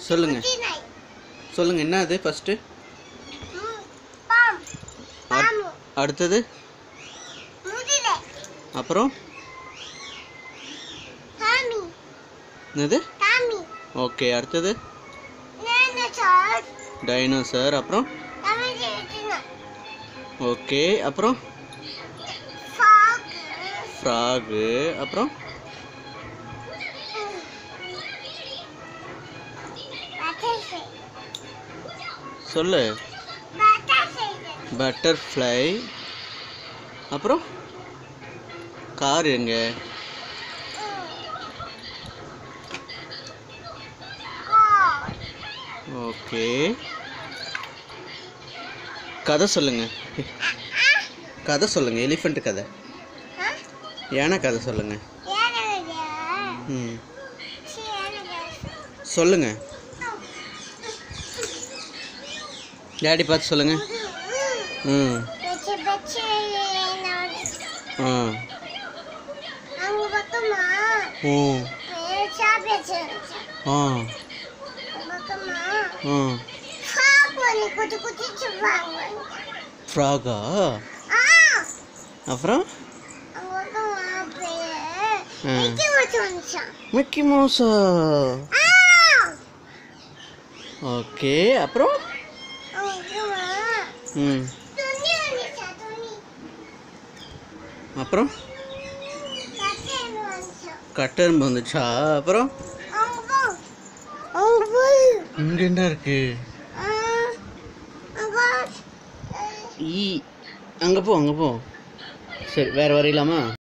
சொல்லுங்க குட்டி நாய் சொல்லுங்க என்ன அது ஃபர்ஸ்ட் ம், பாம் பாம்பு அடுத்தது முதிரை அப்புறம் சாமி என்னது சாமி ஓகே அடுத்தது டைனோசர் டைனோசர் அப்புறம் தமிழ் எழுத்துனா ஓகே அப்புறம் ஃபாக் ஃப்ராகு அப்புறம் பட்டர்ஃப்ளை சொல்லு பட்டர்ஃப்ளை பட்டர்ஃப்ளை அப்புறம் கார் எங்க கார் ஓகே கதை சொல்லுங்க கதை சொல்லுங்க எலிஃபண்ட் கதை ஆ யானை கதை சொல்லுங்க ஏனங்க ம் சி ஏனங்க சொல்லுங்க டேடி பார்த்து சொல்லுங்க ம் பெச்சு பெச்சு ஆ அங்க பக்கமா ஓ பேச்சா பேச்சு ஆ பக்கமா ஆ ஃபாக் ஒன்று குத்தி குத்தி சொல்லுவாங்க ஃப்ராகா ஆ அப்புறம் அங்க பக்கமா பேர் ஆ. மிக்கி மவுஸ் வந்துச்சான் மிக்கி மவுஸா ஆ ஓகே அப்புறம் அங்க பக்கமா ம் துணி வந்துச்சா துணி அப்புறம் கட்டை வந்துச்சான் கட்டெரும்பு வந்துச்சா அப்புறம் அங்க போ அங்க போய் இங்க என்ன இருக்கு ஆ அங்க ஈ அங்கே போ அங்கே போ சரி வேறு வரையிலாமா